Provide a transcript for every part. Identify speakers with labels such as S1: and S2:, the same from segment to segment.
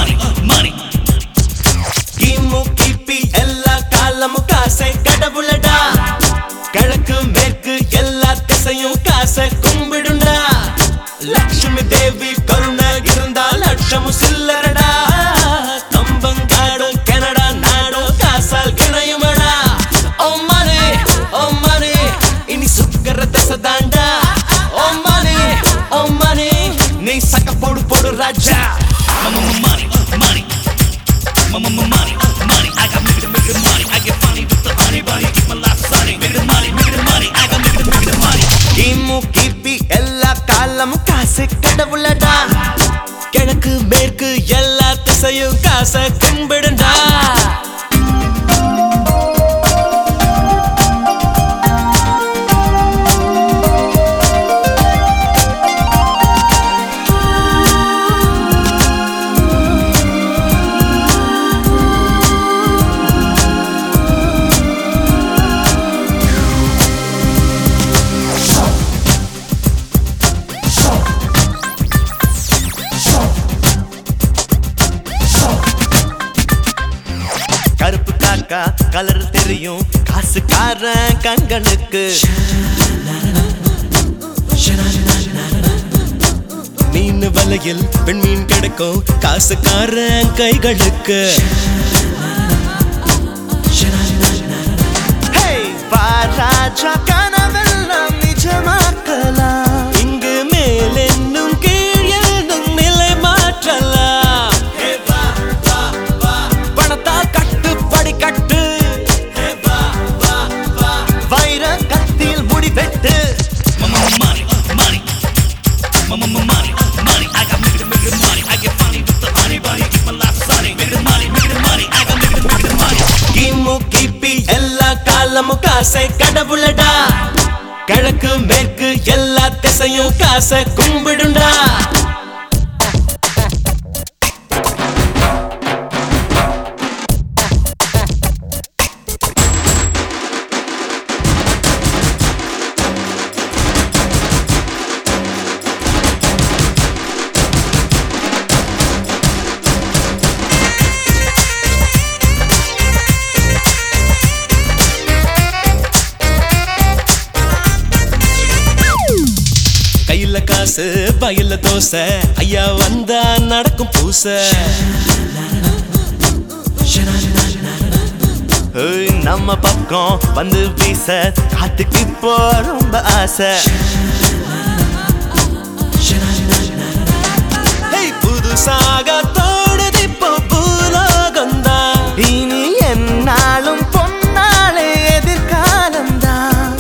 S1: money, money.
S2: கிமு கிபி எல்லா காலமும் காசை கடவுளடா கிழக்கு மேற்கு எல்லா திசையும் காசை கும்பிடுண்டா லட்சுமி தேவி கருணை இருந்தா லட்சமும் சில்லறடா கம்பங்காடும் கனடா நாடும் காசால் கிணையுமடா ஓ மனே ஓ மனே இனி சுக்கர தசை தாண்டா ஓ மனே ஓ மனே நீ சக்க போடு போடு ராஜா
S1: Money, money. Money, money, money. I got make it, make it money. I get funny with the honey bunny. Keep my life sunny. Make it money, make it money. I got make it, make it money.
S2: கிமு கிபி எல்லா காலமும் காசு கடவுளடா கிழக்கு மேற்கு எல்லா திசையும் காசை கும்பிடுண்டா கருப்பு காக்கா கலர் தெரியும் காசுக்காரன் கண்களுக்கு மீன் வலையில் பெண்மீன் கிடைக்கும் காசுக்காரன் கைகளுக்கு Hey, வா ராஜா கனவெல்லாம் நிஜமாக்கலாம் இங்கு மேல் என்னும் கீழ் என்னும் நிலை மாற்றலாம் பணத்தால் கட்டு படி கட்டு வைர கத்தியில் முடி வெட்டு
S1: Money, money. Money, money. I got make it, make it money. I get funny with the honey bunny. Keep my life sunny. Make it money, make it money. I got make it, make it money.
S2: கிமு கிபி எல்லா காலமும் காசை கடவுளடா கிழக்கு மேற்கு எல்லா திசையும் காசை கும்பிடுண்டா கையில காசு பையில தோசை ஐயா வந்தா நடக்கும் பூசை ஏய், நம்ம பக்கம் வந்து வீச காத்துக்கு இப்போ ரொம்ப ஆசை ஏய், புதுசாக தோடுது இப்போ பூலோகம்தான் இனி என்னாலும் பொன்னாலே எதிர்காலம்தான்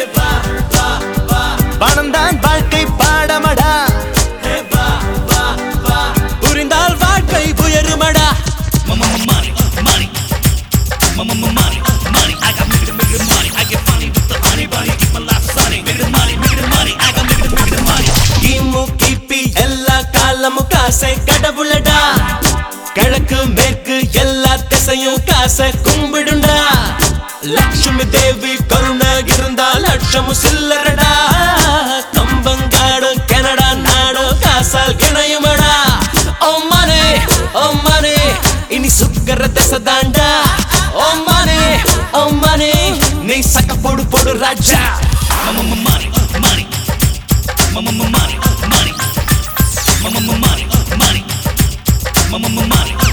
S2: பணம் தான் வாழ்க்கை பாடமடா புரிந்தால் வாழ்க்கை உயருமடா
S1: Money, money. Money, money. I got make it, make it money. I get funny with the honey bunny. Keep my life sunny. Make it money, make it money. I got make it, make it money.
S2: கிமு கிபி எல்லா காலமும் காசை கடவுளடா கிழக்கு மேற்கு எல்லா திசையும் காசை கும்பிடுண்டா லட்சுமி தேவி கருணை இருந்தா லட்சமும் சில்லறடா கம்பங்காடும் கனடா நாடும் காசால் கிணையுமடா ஓ மனே ஓ மனே இனி சுக்கர தசை தாண்டா ஓ மனே ஓ மனே நீ சக்க போடு போடு ராஜா
S1: Money, money. Money, money. Money, money. Money, money.